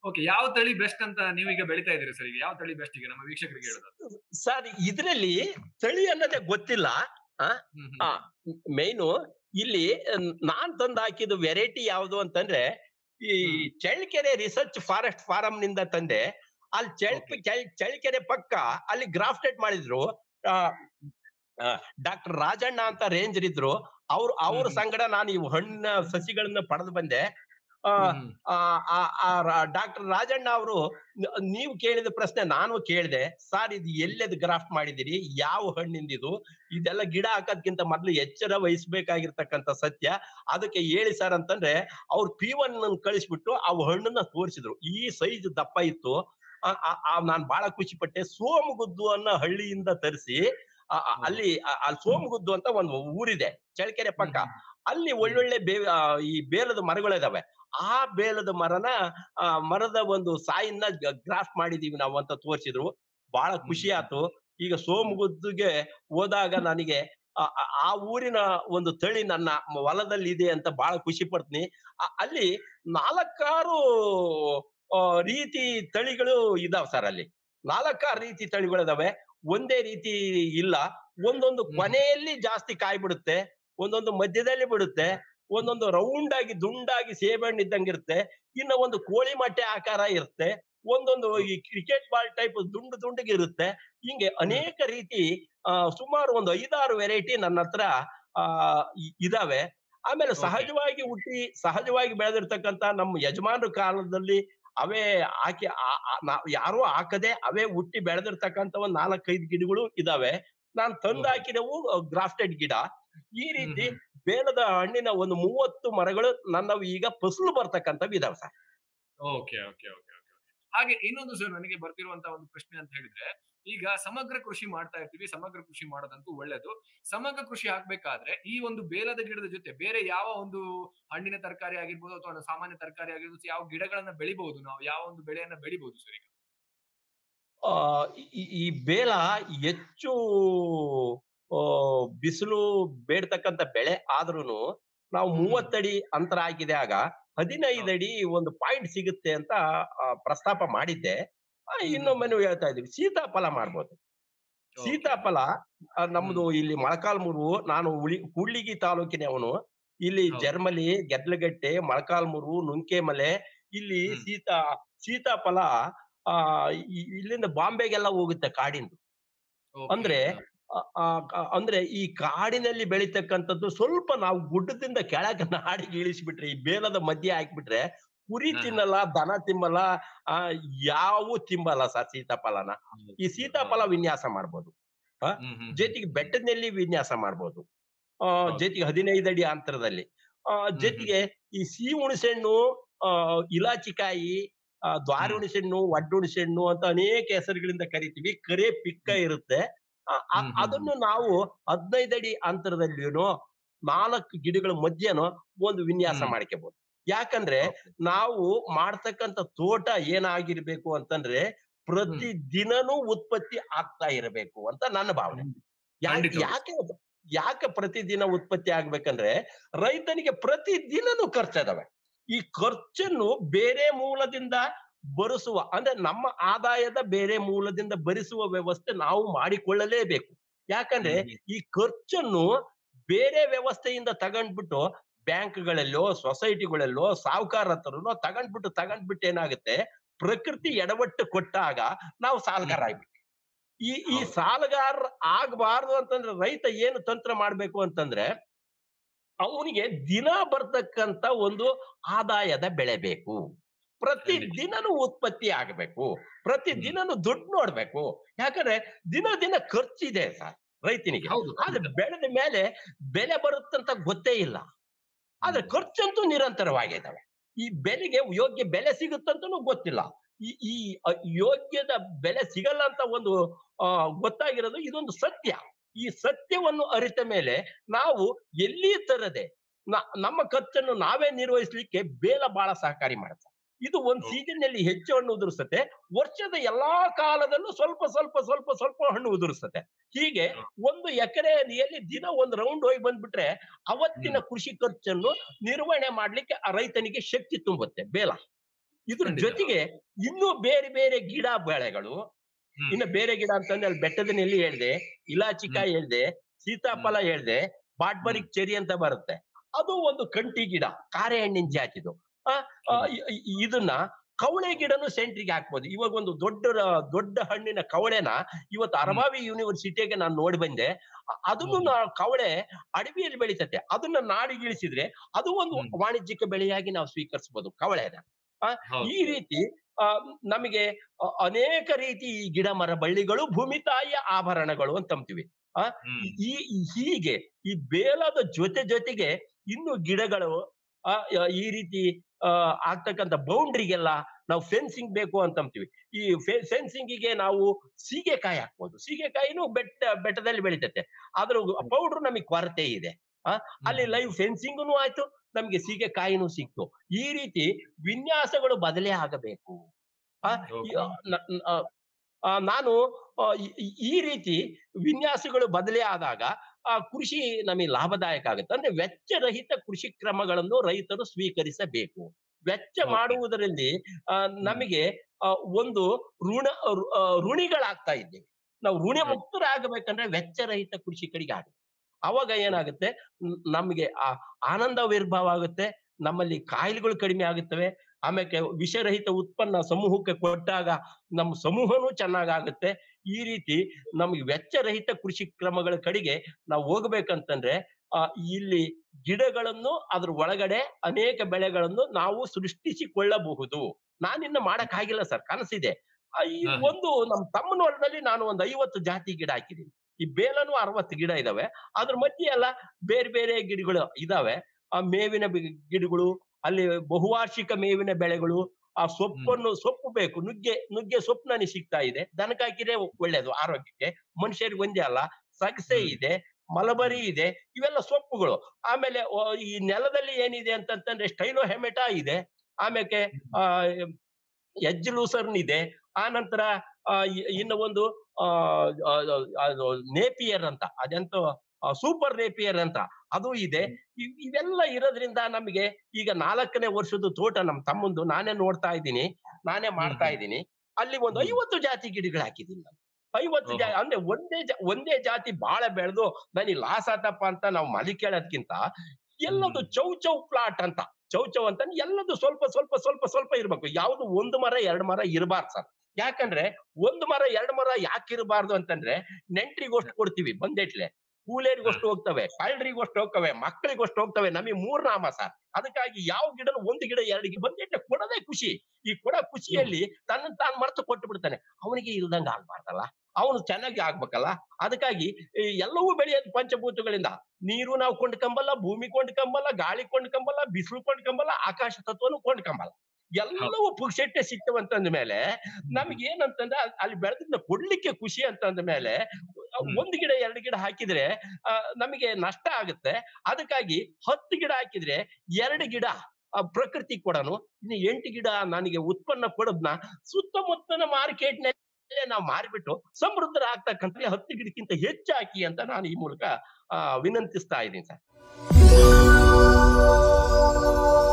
Okay ಯಾವ ತಳಿ best ಅಂತ ನೀವೀಗ ಬೆಳಿತಾ ಇದ್ದೀರಿ ಸರ್ ಈಗ ಯಾವ ತಳಿ ಬೆಸ್ಟ್ ಈಗ ನಮ್ಮ ವೀಕ್ಷಕರಿಗೆ ಹೇಳೋದು ಸರ್ ಇದ್ರಲ್ಲಿ ತಳಿ ಅನ್ನೋದೇ ಗೊತ್ತಿಲ್ಲ ಹ್ಮ್ ಹ್ಮ್. ಆ, ಮೇಯ್ನು ಇಲ್ಲಿ ಅಹ್, ನಾನ್ ತಂದು ಹಾಕಿದ ವೆರೈಟಿ ಯಾವ್ದು ಅಂತಂದ್ರೆ ಈ ಹ್ಮ್. ಚಳ್ಳಕೆರೆ ರಿಸರ್ಚ್ ಫಾರೆಸ್ಟ್ ಫಾರಂ ನಿಂದ ತಂದೆ ಅಲ್ಲಿ ಚಳ್ Okay. ಚಳ್- ಚಳ್ಳಕೆರೆ ಪಕ್ಕ ಅಲ್ಲಿ ಗ್ರಾಫ್ಟೆಡ್ ಮಾಡಿದ್ರು ಡಾಕ್ಟರ್ ರಾಜಣ್ಣ ಅಂತ ರೇಂಜರ್ ಇದ್ರು ಅವ್ರು ಅವ್ರ ಹ್ಮ್. ಸಂಗಡ ನಾನು ಈ ಹಣ್ಣ ಸಸಿಗಳನ್ನ ಪಡೆದು ಬಂದೆ ಆ, ಹ್ಮ್. ಡಾಕ್ಟರ್ ರಾಜಣ್ಣ ಅವರು ನೀವು ಕೇಳಿದ ಪ್ರಶ್ನೆ ನಾನು ಕೇಳಿದೆ ಸರ್ ಇದು ಎಲ್ಲೆದು ಗ್ರಾಫ್ಟ್ ಮಾಡಿದಿರಿ ಯಾವ ಹಣ್ಣಿಂದ ಇದು ಇದೆಲ್ಲ ಗಿಡ ಹಾಕೋದ್ಕಿಂತ ಮೊದ್ಲು ಎಚ್ಚರ ವಹಿಸ್ಬೇಕಾಗಿರ್ತಕ್ಕಂಥ ಸತ್ಯ ಅದಕ್ಕೆ ಹೇಳಿ ಸರ್ ಅಂತಂದ್ರೆ ಅವ್ರು ಪಿ ಒನ್ ಕಳಿಸ್ಬಿಟ್ಟು ಆ ಹಣ್ಣನ್ನ ತೋರಿಸಿದ್ರು ಈ ಸೈಜ್ ದಪ್ಪ ಇತ್ತು ನಾನ್ ಬಹಳ ಖುಷಿ ಪಟ್ಟೆ ಸೋಮಗುದ್ದು ಅನ್ನೋ ಹಳ್ಳಿಯಿಂದ ತರಿಸಿ ಅಲ್ಲಿ ಆ- ಅಲ್ಲಿ ಸೋಮಗುದ್ದು ಅಂತ ಒಂದು ಊರಿದೆ ಚಳ್ಳಕೆರೆ ಪಕ್ಕ ಅಲ್ಲಿ ಒಳ್ಳೊಳ್ಳೆ ಬೇ ಆ, ಈ ಬೇಲದ ಮರಗಳಿದಾವೆ ಆ ಬೇಲದ ಮರನ ಆ, ಮರದ ಒಂದು ಸಾಯಿನ ಗ್ರಾಫ್ಟ್ ಮಾಡಿದೀವಿ ನಾವು ಅಂತ ತೋರಿಸಿದ್ರು ಬಹಳ ಖುಷಿ ಆಯ್ತು ಈಗ ಸೋಮಗುದ್ದುಗೆ ಹೋದಾಗ ನನಗೆ ಆ- ಆ- ಆ ಊರಿನ ಒಂದು ತಳಿ ನನ್ನ ಹೊಲದಲ್ಲಿ ಇದೆ ಅಂತ ಬಹಳ ಖುಷಿ ಪಡ್ತೀನಿ ಆ- ಅಲ್ಲಿ ನಾಲ್ಕಾರು ಆ, ರೀತಿ ತಳಿಗಳು ಇದಾವ್ ಸರ್ ಅಲ್ಲಿ ನಾಲ್ಕಾರು ರೀತಿ ತಳಿಗಳಿದಾವೆ ಒಂದೇ ರೀತಿ ಇಲ್ಲ ಒಂದೊಂದು ಹ್ಮ್. ಕೊನೆಯಲ್ಲಿ ಜಾಸ್ತಿ ಕಾಯಿ ಬಿಡುತ್ತೆ ಒಂದೊಂದು ಮಧ್ಯದಲ್ಲಿ ಬಿಡುತ್ತೆ ಒಂದೊಂದು ರೌಂಡ್ ಆಗಿ ದುಂಡಾಗಿ ಸೇಬೆಹಣ್ಣು ಇದ್ದಂಗಿರುತ್ತೆ ಇನ್ನ ಒಂದು ಕೋಳಿ ಮೊಟ್ಟೆ ಆಕಾರ ಇರುತ್ತೆ ಒಂದೊಂದು ಈ ಕ್ರಿಕೆಟ್ ಬಾಲ್ ಟೈಪ್ ದುಂಡು ದುಂಡಿಗೆ ಇರುತ್ತೆ ಹಿಂಗೆ ಅನೇಕ ರೀತಿ ಆ, ಸುಮಾರು ಒಂದು ಐದಾರು ವೆರೈಟಿ ನನ್ನ ಹತ್ರ ಆ ಇ- ಇದಾವೆ ಆಮೇಲೆ Okay. ಸಹಜವಾಗಿ ಹುಟ್ಟಿ ಸಹಜವಾಗಿ ಬೆಳೆದಿರ್ತಕ್ಕಂತ ನಮ್ಮ ಯಜಮಾನ್ರ ಕಾಲದಲ್ಲಿ ಅವೇ ಹಾಕಿ ಆ- ಆ- ನಾವ್ ಯಾರು ಹಾಕದೆ ಅವೇ ಹುಟ್ಟಿ ಬೆಳೆದಿರ್ತಕ್ಕಂತ ಒಂದ್ ನಾಲ್ಕೈದು ಗಿಡಗಳು ಇದಾವೆ ನಾನ್ ತಂದು Okay. ಹಾಕಿದವು ಗ್ರಾಫ್ಟೆಡ್ ಗಿಡ ಈ ರೀತಿ ಹ್ಮ್ ಬೇಲದ ಹಣ್ಣಿನ ಒಂದು ಮೂವತ್ತು ಮರಗಳು ನನ್ನವು ಈಗ ಫಸಲು ಬರ್ತಕ್ಕಂಥವು ಇದಾವೆ sir okay okay okay okay ಹಾಗೆ ಇನ್ನೊಂದು ಸರ್ ನನಗೆ ಬರ್ತಿರುವಂತ ಒಂದು ಪ್ರಶ್ನೆ ಅಂತ ಹೇಳಿದ್ರೆ ಈಗ ಸಮಗ್ರ ಕೃಷಿ ಮಾಡ್ತಾ ಇರ್ತೀವಿ ಸಮಗ್ರ ಕೃಷಿ ಮಾಡೋದಂತೂ ಒಳ್ಳೇದು ಸಮಗ್ರ ಕೃಷಿ ಆಗ್ಬೇಕಾದ್ರೆ ಈ ಒಂದು ಬೇಲದ ಗಿಡದ ಜೊತೆ ಬೇರೆ ಯಾವ ಒಂದು ಹಣ್ಣಿನ ತರಕಾರಿ ಆಗಿರ್ಬೋದು ಅಥವಾ ಒಂದು ಸಾಮಾನ್ಯ ತರಕಾರಿ ಆಗಿರ್ಬೋದು ಯಾವ ಗಿಡಗಳನ್ನ ಬೆಳಿಬಹುದು ನಾವು ಯಾವ ಒಂದು ಬೆಳೆಯನ್ನ ಬೆಳಿಬಹುದು ಸರ್ ಈಗ ಆ ಈ- ಈ ಬೇಲ ಹೆಚ್ಚು ಆ, ಬಿಸಿಲು ಬೇಡ್ತಕ್ಕಂತ ಬೆಳೆ ಆದ್ರೂನು ನಾವು ಹ್ಮ್. ಮೂವತ್ತಡಿ ಅಂತರ ಹಾಕಿದಾಗ ಹದಿನೈದು ಅಡಿ ಒಂದು ಪಾಯಿಂಟ್ ಸಿಗುತ್ತೆ ಅಂತ ಆ, ಪ್ರಸ್ತಾಪ ಮಾಡಿದ್ದೆ ಆ, ಇನ್ನೊಮ್ಮೆನೂ ಹೇಳ್ತಾ ಇದೀವಿ ಸೀತಾಫಲ ಮಾಡ್ಬೋದು ಸೀತಾಫಲ ಆ, ನಮ್ದು ಇಲ್ಲಿ ಮೊಳಕಾಲ್ಮೂರು ನಾನು ಉಳಿ ಕೂಡ್ಲಿಗಿ ತಾಲೂಕಿನವನು ಇಲ್ಲಿ ಹೌದು. ಜರ್ಮಲಿ ಗೆದ್ಲಗಟ್ಟೆ ಮೊಳಕಾಲ್ಮೂರು ನುಂಕೆಮಲೆ ಇಲ್ಲಿ ಹ್ಮ್. ಸೀತಾ ಸೀತಾಫಲ ಆ ಇ- ಇಲ್ಲಿಂದ ಬಾಂಬೆಗೆಲ್ಲ ಹೋಗುತ್ತೆ ಕಾಡಿಂದು Okay. ಅಂದ್ರೆ ಆ, ಆ, ಕ- ಅಂದ್ರೆ ಈ ಕಾಡಿನಲ್ಲಿ ಬೆಳಿತಕ್ಕಂಥದ್ದು ಸ್ವಲ್ಪ ನಾವು ಗುಡ್ಡದಿಂದ ಕೆಳಗೆ ನಾಡಿಗೆ ಇಳಿಸ್ಬಿಟ್ರೆ ಈ ಬೇಲದ ಮಧ್ಯೆ ಹಾಕ್ಬಿಟ್ರೆ ಕುರಿ ಹಾ, ಹಾ. ತಿನ್ನಲ್ಲ ದನ ತಿನ್ನಲ್ಲ ಆ ಯಾವ ತಿಂಬಲ್ಲ ಸರ್ ಸೀತಾಫಲನ ಈ ಸೀತಾಫಲ ವಿನ್ಯಾಸ ಮಾಡ್ಬೋದು ಹ್ಮ್, ಹ್ಮ್, ಹ್ಮ್. ಜೊತೆಗೆ ಬೆಟ್ಟದಲ್ಲಿ ವಿನ್ಯಾಸ ಮಾಡ್ಬೋದು ಆ ಹೌದು. ಜೊತೆಗೆ ಹದಿನೈದು ಅಡಿ ಅಂತರದಲ್ಲಿ ಆ ಜೊತೆಗೆ ಈ ಸಿಹಿ ಹುಣಸೆಹಣ್ಣು ಆ ಇಲಾಚಿಕಾಯಿ ಆ ದ್ವಾರ ಹ್ಮ್. ಹುಣಸೆಹಣ್ಣು ಒಡ್ಡ ಹುಣಸೆಹಣ್ಣು ಅಂತ ಅನೇಕ ಹೆಸರುಗಳಿಂದ ಕರಿತೀವಿ ಕರೆ ಪಿಕ್ಕ ಇರುತ್ತೆ ಆ, ಆ- ಹ್ಮ್, ಹ್ಮ್, ಅದನ್ನು ನಾವು ಹದಿನೈದು ಅಡಿ ಅಂತರದಲ್ಲಿನೋ ನಾಲ್ಕು ಗಿಡಗಳ ಮಧ್ಯನೋ ಒಂದು ವಿನ್ಯಾಸ ಹ್ಮ್. ಮಾಡ್ಕೋಬಹುದು ಯಾಕಂದ್ರೆ ನಾವು ಮಾಡ್ತಕ್ಕಂತ ತೋಟ ಏನಾಗಿರ್ಬೇಕು ಅಂತಂದ್ರೆ ಪ್ರತಿ ದಿನನೂ ಉತ್ಪತ್ತಿ ಆಗ್ತಾ ಇರಬೇಕು ಅಂತ ನನ್ನ ಭಾವನೆ ಯಾಕೆ ಖಂಡಿತವಾಗಿ. ಯಾಕೆ ಯಾಕೆ ಪ್ರತಿದಿನ ಉತ್ಪತ್ತಿ ಆಗ್ಬೇಕಂದ್ರೆ ರೈತನಿಗೆ ಪ್ರತಿ ದಿನನೂ ಖರ್ಚದವೆ ಈ ಖರ್ಚನ್ನು ಬೇರೆ ಮೂಲದಿಂದ ಬರಿಸುವ ಅಂದ್ರೆ ನಮ್ಮ ಆದಾಯದ ಬೇರೆ ಮೂಲದಿಂದ ಭರಿಸುವ ವ್ಯವಸ್ಥೆ ನಾವು ಮಾಡಿಕೊಳ್ಳಲೇಬೇಕು ಯಾಕಂದ್ರೆ ಹ್ಮ್, ಈ ಖರ್ಚನ್ನು ಬೇರೆ ವ್ಯವಸ್ಥೆಯಿಂದ ತಗೊಂಡ್ಬಿಟ್ಟು ಬ್ಯಾಂಕ್ಗಳಲ್ಲೋ ಸೊಸೈಟಿಗಳಲ್ಲೋ ಸಾಹುಕಾರ ಹತ್ರನೋ ತಗೊಂಡ್ಬಿಟ್ಟು ತಗೊಂಡ್ಬಿಟ್ಟು ಏನಾಗುತ್ತೆ ಪ್ರಕೃತಿ ಎಡವಟ್ಟು ಕೊಟ್ಟಾಗ ನಾವು ಸಾಲಗಾರ ಆಗ್ಬಿಟ್ಟು ಈ ಈ ಹೌದು. ಸಾಲಗಾರ ಆಗಬಾರ್ದು ಅಂತಂದ್ರೆ ರೈತ ಏನು ತಂತ್ರ ಮಾಡ್ಬೇಕು ಅಂತಂದ್ರೆ ಅವನಿಗೆ ದಿನ ಬರ್ತಕ್ಕಂತ ಒಂದು ಆದಾಯದ ಬೆಳೆ ಬೇಕು ಪ್ರತಿ ಖಂಡಿತ. ದಿನನೂ ಉತ್ಪತ್ತಿ ಆಗಬೇಕು ಪ್ರತಿ ಹ್ಮ್. ದಿನನೂ ದುಡ್ಡು ನೋಡ್ಬೇಕು ಯಾಕಂದ್ರೆ ದಿನ ದಿನ ಖರ್ಚಿದೆ ಸರ್ ರೈತನಿಗೆ ಹೌದು ಆದ್ರೆ ಖಂಡಿತ. ಬೆಳೆದ ಮೇಲೆ ಬೆಲೆ ಬರುತ್ತಂತ ಗೊತ್ತೇ ಇಲ್ಲ ಆದ್ರೆ ಹ್ಮ್. ಖರ್ಚಂತೂ ನಿರಂತರವಾಗಿದ್ದಾವೆ ಈ ಬೆಲೆಗೆ ಯೋಗ್ಯ ಬೆಲೆ ಸಿಗುತ್ತಂತನೂ ಗೊತ್ತಿಲ್ಲ ಈ ಈ ಅ, ಯೋಗ್ಯದ ಬೆಲೆ ಸಿಗಲ್ಲ ಅಂತ ಒಂದು ಆ ಗೊತ್ತಾಗಿರೋದು ಇದೊಂದು ಸತ್ಯ ಈ ಸತ್ಯವನ್ನು ಅರಿತ ಮೇಲೆ ನಾವು ಎಲ್ಲಿ ತರದೆ ನ- ನಮ್ಮ ಖರ್ಚನ್ನು ನಾವೇ ನಿರ್ವಹಿಸ್ಲಿಕ್ಕೆ ಬೇಲ ಬಹಳ ಸಹಕಾರಿ ಮಾಡುತ್ತೆ ಇದು ಒಂದ್ ಹೌದು. ಸೀಸನ್ ನಲ್ಲಿ ಹೆಚ್ಚು ಹಣ್ಣು ಉದುರಿಸುತ್ತೆ ವರ್ಷದ ಎಲ್ಲಾ ಕಾಲದಲ್ಲೂ ಸ್ವಲ್ಪ ಸ್ವಲ್ಪ ಸ್ವಲ್ಪ ಸ್ವಲ್ಪ ಹಣ್ಣು ಉದುರಿಸುತ್ತೆ ಹೀಗೆ ಒಂದು ಎಕರೆಯಲ್ಲಿ ದಿನ ಒಂದು ರೌಂಡ್ ಹೋಗಿ ಬಂದ್ಬಿಟ್ರೆ ಅವತ್ತಿನ ಕೃಷಿ ಖರ್ಚನ್ನು ನಿರ್ವಹಣೆ ಮಾಡ್ಲಿಕ್ಕೆ ಆ ರೈತನಿಗೆ ಶಕ್ತಿ ತುಂಬುತ್ತೆ ಬೇಲ ಇದ್ರ ಖಂಡಿತ. ಜೊತೆಗೆ ಇನ್ನೂ ಬೇರೆ ಬೇರೆ ಗಿಡ ಬೆಳೆಗಳು ಹ್ಮ್. ಇನ್ನು ಬೇರೆ ಗಿಡ ಅಂತಂದ್ರೆ ಅಲ್ಲಿ ಬೆಟ್ಟದ ನೆಲ್ಲಿ ಹೇಳ್ದೆ ಇಲಾಚಿಕಾಯಿ ಹೇಳ್ದೆ ಸೀತಾಫಲ ಹೇಳ್ದೆ ಬಾಟ್ಬರಿಕ್ ಚೆರಿ ಅಂತ ಬರುತ್ತೆ ಅದು ಒಂದು ಕಂಟಿ ಗಿಡ ಕಾರೆ ಹಣ್ಣಿನ ಜಾತಿದು ಆ, ಆ, ಇ- ಇ- ಇದನ್ನ ಕವಳೆ ಗಿಡನು ಸೆಂಟ್ರಿಗೆ ಹಾಕ್ಬೋದು ಇವಾಗ ಒಂದು ದೊಡ್ಡ ರ- ದೊಡ್ಡ ಹಣ್ಣಿನ ಕವಳೆನ ಇವತ್ತು ಅರಬಾವಿ ಯೂನಿವರ್ಸಿಟಿಗೆ ನಾನು ನೋಡಿ ಬಂದೆ ಅ- ಅದನ್ನು ಹೌದು. ನಾ- ಕವಳೆ ಅಡವಿಯಲ್ಲಿ ಬೆಳೀತತೆ ಅದನ್ನ ನಾಡಿಗಿಳಿಸಿದ್ರೆ ಅದು ಒಂದು ಹ್ಮ್. ವಾಣಿಜ್ಯಿಕ ಬೆಳೆಯಾಗಿ ನಾವು ಸ್ವೀಕರಿಸಬಹುದು ಕವಳೆನ ಹೌದು. ಈ ರೀತಿ ಆ, ನಮಗೆ ಅ- ಅನೇಕ ರೀತಿ ಈ ಗಿಡ ಮರ ಬಳ್ಳಿಗಳು ಭೂಮಿ ತಾಯಿಯ ಆಭರಣಗಳು ಅಂತ ಅಂತೀವಿ ಹ್ಮ್. ಈ ಈ- ಹೀಗೆ ಈ ಬೇಲದ ಜೊತೆ ಜೊತೆಗೆ ಇನ್ನು ಗಿಡಗಳು ಆ, ಯ- ಈ ರೀತಿ ಆ, ಆಗ್ತಕ್ಕಂಥ ಬೌಂಡ್ರಿಗೆಲ್ಲ ನಾವು ಫೆನ್ಸಿಂಗ್ ಬೇಕು ಅಂತ ಅಂತೀವಿ ಈ ಫೆನ್ಸಿಂಗಿಗೆ ನಾವು ಸೀಗೆಕಾಯಿ ಹಾಕ್ಬೋದು ಸೀಗೆಕಾಯಿನೂ ಬೆಟ್ಟ ಬೆಟ್ಟದಲ್ಲಿ ಬೆಳೀತತೆ ಆದ್ರೂ ಪೌಡರ್ ನಮಗೆ ಕೊರತೆ ಇದೆ ಆ ಅಲ್ಲಿ ಲೈವ್ ಫೆನ್ಸಿಂಗ್ನು ಆಯ್ತು ನಮ್ಗೆ ಸೀಗೆಕಾಯಿನೂ ಸಿಕ್ತು ಈ ರೀತಿ ವಿನ್ಯಾಸಗಳು ಬದಲೇ ಆಗಬೇಕು ಆ, ಈ- Okay. ನ- ನ- ಆ, ಆ, ನಾನು ಆ, ಈ- ಈ- ಈ ರೀತಿ ವಿನ್ಯಾಸಗಳು ಬದಲೇ ಆದಾಗ ಆ ಕೃಷಿ ನಮಗೆ ಲಾಭದಾಯಕ ಆಗುತ್ತೆ ಅಂದ್ರೆ ವೆಚ್ಚರಹಿತ ಕೃಷಿ ಕ್ರಮಗಳನ್ನು ರೈತರು ಸ್ವೀಕರಿಸಬೇಕು ವೆಚ್ಚ Okay. ಮಾಡುವುದರಲ್ಲಿ ಆ, ನಮಗೆ ಆ, ಒಂದು ಋಣ ಋ- ಆ, ಋಣಿಗಳಾಗ್ತಾ ಇದ್ದೇವೆ ನಾವು ಋಣ ಹೌದು. ಮುಕ್ತರಾಗಬೇಕಂದ್ರೆ ವೆಚ್ಚರಹಿತ ಕೃಷಿ ಕಡೆಗೆ ಆಗುತ್ತೆ ಅವಾಗ ಏನಾಗುತ್ತೆ ನ್- ನಮ್ಗೆ ಆ ಆನಂದವಿರ್ಭಾವ ಆಗುತ್ತೆ ನಮ್ಮಲ್ಲಿ ಕಾಯಿಲೆಗಳು ಕಡಿಮೆ ಆಗುತ್ತವೆ ಆಮೇಲೆ ವಿಷರಹಿತ ಉತ್ಪನ್ನ ಸಮೂಹಕ್ಕೆ ಕೊಟ್ಟಾಗ ನಮ್ಮ ಸಮೂಹನೂ ಚೆನ್ನಾಗಾಗುತ್ತೆ ಈ ರೀತಿ ನಮ್ಗೆ ವೆಚ್ಚರಹಿತ ಕೃಷಿ ಕ್ರಮಗಳ ಕಡೆಗೆ ನಾವು ಹೋಗ್ಬೇಕಂತಂದ್ರೆ ಆ ಇಲ್ಲಿ ಗಿಡಗಳನ್ನು ಅದ್ರ ಒಳಗಡೆ ಅನೇಕ ಬೆಳೆಗಳನ್ನು ನಾವು ಸೃಷ್ಟಿಸಿಕೊಳ್ಳಬಹುದು ನಾನಿನ್ನ ಮಾಡಕ್ ಆಗಿಲ್ಲ ಸರ್ ಕನಸಿದೆ ಆ, ಈ ಹಾ. ಒಂದು ನಮ್ಮ ತಮ್ಮನ ಹೊಲದಲ್ಲಿ ನಾನು ಒಂದು ಐವತ್ತು ಜಾತಿ ಗಿಡ ಹಾಕಿದ್ದೀನಿ ಈ ಬೇಲನು ಅರವತ್ತು ಗಿಡ ಇದಾವೆ ಅದ್ರ ಮಧ್ಯೆ ಎಲ್ಲ ಬೇರೆ ಬೇರೆ ಗಿಡಗಳು ಇದಾವೆ ಆ ಮೇವಿನ ಬಿ- ಗಿಡಗಳು ಅಲ್ಲಿ ಬಹುವಾರ್ಷಿಕ ಮೇವಿನ ಬೆಳೆಗಳು ಆ ಸೊಪ್ಪನ್ನು ಸೊಪ್ಪು ಬೇಕು ನುಗ್ಗೆ ನುಗ್ಗೆ ಸೊಪ್ಪು ನನಗೆ ಸಿಗ್ತಾ ಇದೆ ದನಕ್ಕೆ ಹಾಕಿದ್ರೆ ಒಳ್ಳೇದು ಆರೋಗ್ಯಕ್ಕೆ ಮನುಷ್ಯರಿಗೆ ಒಂದೇ ಅಲ್ಲ ಸಗಸೆ ಹ್ಮ್. ಇದೆ ಮಲಬರಿ ಇದೆ ಇವೆಲ್ಲ ಸೊಪ್ಪುಗಳು ಆಮೇಲೆ ಒ- ಈ ನೆಲದಲ್ಲಿ ಏನಿದೆ ಅಂತಂತಂದ್ರೆ ಸ್ಟೈಲೋ ಹೆಮೆಟಾ ಇದೆ ಆಮೇಲೆ ಆ ಎಜ್ ಲೂಸರ್ನ್ ಇದೆ ಆ ನಂತರ ಆ, ಇ- ಇನ್ನು ಒಂದು ಆ ನೇಪಿಯರ್ ಅಂತ ಅದೆಂತ ಸೂಪರ್ ನೇಪಿಯರ್ ಅಂತ ಅದು ಇದೆ ಇವ್- ಇವೆಲ್ಲ ಇರೋದ್ರಿಂದ ನಮಗೆ ಈಗ ನಾಲ್ಕನೇ ವರ್ಷದ ತೋಟ ನಮ್ ತಮ್ಮಂದು ನಾನೇ ನೋಡ್ತಾ ಇದ್ದೀನಿ ನಾನೇ ಮಾಡ್ತಾ ಹ್ಮ್. ಇದ್ದೀನಿ ಅಲ್ಲಿ ಒಂದು ಹ್ಮ್. ಐವತ್ತು ಜಾತಿ ಗಿಡಗಳು ಹಾಕಿದ್ದೀನಿ ನಾನು ಐವತ್ತು ಜಾ ಓಹೋ. ಅಂದ್ರೆ ಒಂದೇ ಜಾ ಒಂದೇ ಜಾತಿ ಬಾಳ ಬೆಳೆದು ನನಗೆ ಲಾಸ್ ಆತಪ್ಪ ಅಂತ ನಾವು ಮಲಿ ಕೇಳೋದ್ಕಿಂತ ಎಲ್ಲದು ಹ್ಮ್. ಚೌ ಚೌ ಪ್ಲಾಟ್ ಅಂತ ಚೌ ಚೌ ಅಂತ ಎಲ್ಲದು ಸ್ವಲ್ಪ ಸ್ವಲ್ಪ ಸ್ವಲ್ಪ ಸ್ವಲ್ಪ ಇರ್ಬೇಕು ಯಾವ್ದು ಒಂದು ಮರ ಎರಡು ಮರ ಇರಬಾರ್ದು ಸರ್ ಯಾಕಂದ್ರೆ ಒಂದು ಮರ ಎರಡು ಮರ ಯಾಕೆ ಇರಬಾರ್ದು ಅಂತಂದ್ರೆ ನೆಂಟ್ರಿಗೋಷ್ಟು ಕೊಡ್ತೀವಿ ಬಂದೇಟ್ಲೆ ಕೂಲೇರಿಗೋಷ್ಟು ಹೋಗ್ತವೆ ಕಳ್ಳರಿಗೋಷ್ಟು ಹೋಗ್ತವೆ ಮಕ್ಕಳಿಗೋಷ್ಟು ಹೋಗ್ತವೆ ನಮಗೆ ಮೂರ್ ನಾಮ ಸರ್ ಅದಕ್ಕಾಗಿ ಯಾವ ಗಿಡ ಒಂದು ಗಿಡ ಎರಡು ಗಿಡ ಬಂದೇಟ್ಲೆ ಕೊಡೋದೇ ಖುಷಿ ಈ ಕೊಡೋ ಖುಷಿಯಲ್ಲಿ ತನ್ನ ತಾನು ಮರೆತು ಕೊಟ್ಟು ಬಿಡ್ತಾನೆ ಅವನಿಗೆ ಇಲ್ದಂಗ ಆಗ್ಬಾರ್ದಲ್ಲ ಅವನು ಚೆನ್ನಾಗಿ ಆಗ್ಬೇಕಲ್ಲ ಅದಕ್ಕಾಗಿ ಈ ಎಲ್ಲವೂ ಬೆಳೆಯೋದು ಪಂಚಭೂತಗಳಿಂದ ನೀರು ನಾವು ಕೊಂಡ್ಕೊಂಬಲ್ಲ ಭೂಮಿ ಕೊಂಡ್ಕೊಂಬಲ್ಲ ಗಾಳಿ ಕೊಂಡ್ಕೊಂಬಲ್ಲ ಬಿಸಿಲು ಕೊಂಡ್ಕೊಂಬಲ್ಲ ಆಕಾಶ ತತ್ವನು ಕೊಂಡ್ಕೊಂಬಲ್ಲ ಎಲ್ಲವೂ ಪುಕ್ಷೆಟ್ಟೆ ಸಿಕ್ತವಂತಂದ ಮೇಲೆ ನಮ್ಗೆ ಏನಂತಂದ್ರೆ ಅಲ್- ಅಲ್ಲಿ ಬೆಳೆದಿಂದ ಕೊಡ್ಲಿಕ್ಕೆ ಖುಷಿ ಅಂತಂದ ಮೇಲೆ ಹ್ಮ್. ಒಂದು ಗಿಡ ಎರಡು ಗಿಡ ಹಾಕಿದ್ರೆ ಆ, ನಮಗೆ ನಷ್ಟ ಆಗುತ್ತೆ ಅದಕ್ಕಾಗಿ ಹತ್ತು ಗಿಡ ಹಾಕಿದ್ರೆ ಎರಡು ಗಿಡ ಆ, ಪ್ರಕೃತಿ ಕೊಡನು ಇನ್ನು ಎಂಟು ಗಿಡ ನನಗೆ ಉತ್ಪನ್ನ ಕೊಡೋದ್ನ ಸುತ್ತಮುತ್ತಲ ಮಾರ್ಕೆಟ್ ನಲ್ಲಿ ನಾವು ಮಾರಿಬಿಟ್ಟು ಸಮೃದ್ಧ ಆಗ್ತಕ್ಕಂಥ ಹತ್ತು ಗಿಡಕ್ಕಿಂತ ಹೆಚ್ಚು ಹಾಕಿ ಅಂತ ನಾನು ಈ ಮೂಲಕ ಆ, ವಿನಂತಿಸ್ತಾ ಇದ್ದೀನಿ ಸರ್